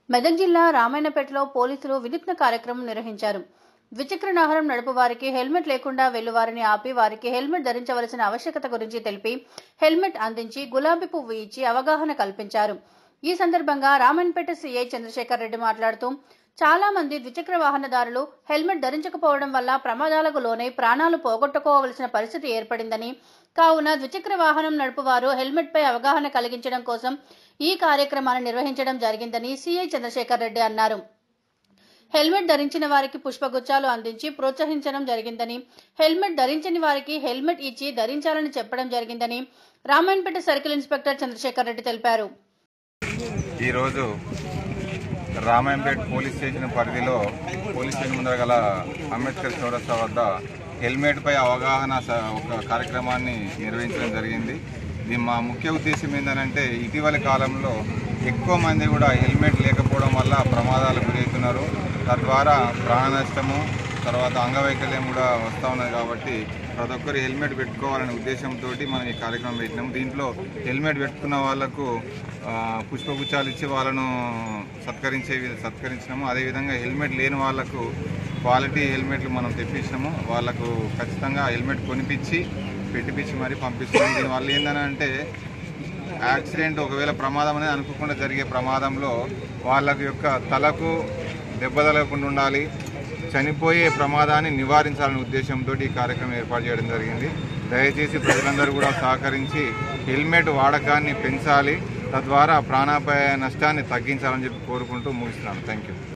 మెదక్ జిల్లా రామాయణపేటలో పోలీసులు వినూత్న కార్యక్రమం నిర్వహించారు ద్విచక్ర వాహనం నడుపు వారికి హెల్మెట్ లేకుండా వెళ్లువారిని ఆపి వారికి హెల్మెట్ ధరించవలసిన ఆవశ్యకత గురించి తెలిపి హెల్మెట్ అందించి గులాబీ పువ్వు ఇచ్చి అవగాహన కల్పించారు ఈ సందర్భంగా రామన్పేట సీఐ చంద్రశేఖర్ రెడ్డి మాట్లాడుతూ చాలా మంది ద్విచక్ర వాహనదారులు హెల్మెట్ ధరించకపోవడం వల్ల ప్రమాదాలకు లోనై ప్రాణాలు పోగొట్టుకోవలసిన పరిస్థితి ఏర్పడిందని కావున ద్విచక్ర వాహనం నడుపువారు హెల్మెట్ పై అవగాహన కలిగించడం కోసం ఈ కార్యక్రమాన్ని నిర్వహించడం జరిగిందని సీఐ చంద్రశేఖర్ రెడ్డి అన్నారు హెల్మెట్ ధరించిన వారికి పుష్పగుచ్చాలు అందించి ప్రోత్సహించడం జరిగిందని హెల్మెట్ ధరించని వారికి హెల్మెట్ ఇచ్చి ధరించాలని చెప్పడం జరిగిందని రామాయణపేట సర్కిల్ ఇన్స్పెక్టర్ చంద్రశేఖర్ రెడ్డి తెలిపారు ఈరోజు రామాయంపేట్ పోలీస్ స్టేషన్ పరిధిలో పోలీస్ స్టేషన్ ముందర గల అంబేద్కర్ చౌరస్తా వద్ద హెల్మెట్ పై అవగాహన స- ఒక కార్యక్రమాన్ని నిర్వహించడం జరిగింది ఇది మా ముఖ్య ఉద్దేశం ఏంటంటే ఇటీవలి కాలంలో ఎక్కువ మంది కూడా హెల్మెట్ లేకపోవడం వల్ల ప్రమాదాలు గురవుతున్నారు తద్వారా ప్రాణ నష్టము తర్వాత అంగవైకల్యం కూడా వస్తూ ఉన్నది కాబట్టి ప్రతి ఒక్కరు హెల్మెట్ పెట్టుకోవాలనే ఉద్దేశంతో మనం ఈ కార్యక్రమం పెట్టినాం దీంట్లో హెల్మెట్ పెట్టుకున్న వాళ్ళకు ఆ, పుష్పగుచ్చాలు ఇచ్చి వాళ్ళను సత్కరించే వి- సత్కరించినాము అదేవిధంగా హెల్మెట్ లేని వాళ్ళకు క్వాలిటీ హెల్మెట్లు మనం తెప్పించినాము వాళ్ళకు ఖచ్చితంగా హెల్మెట్ కొనిపించి పెట్టిపించి మరీ పంపిస్తున్నాం దీనివల్ల ఏంటంటే యాక్సిడెంట్ ఒకవేళ ప్రమాదం అనేది అనుకోకుండా జరిగే ప్రమాదంలో వాళ్ళ యొక్క తలకు దెబ్బ తగలకుండా ఉండాలి చనిపోయే ప్రమాదాన్ని నివారించాలనే ఉద్దేశంతో ఈ కార్యక్రమం ఏర్పాటు చేయడం జరిగింది దయచేసి ప్రజలందరూ కూడా సహకరించి హెల్మెట్ వాడకాన్ని పెంచాలి తద్వారా ప్రాణాపాయ నష్టాన్ని తగ్గించాలని చెప్పి కోరుకుంటూ ముగిస్తున్నాను థ్యాంక్ యూ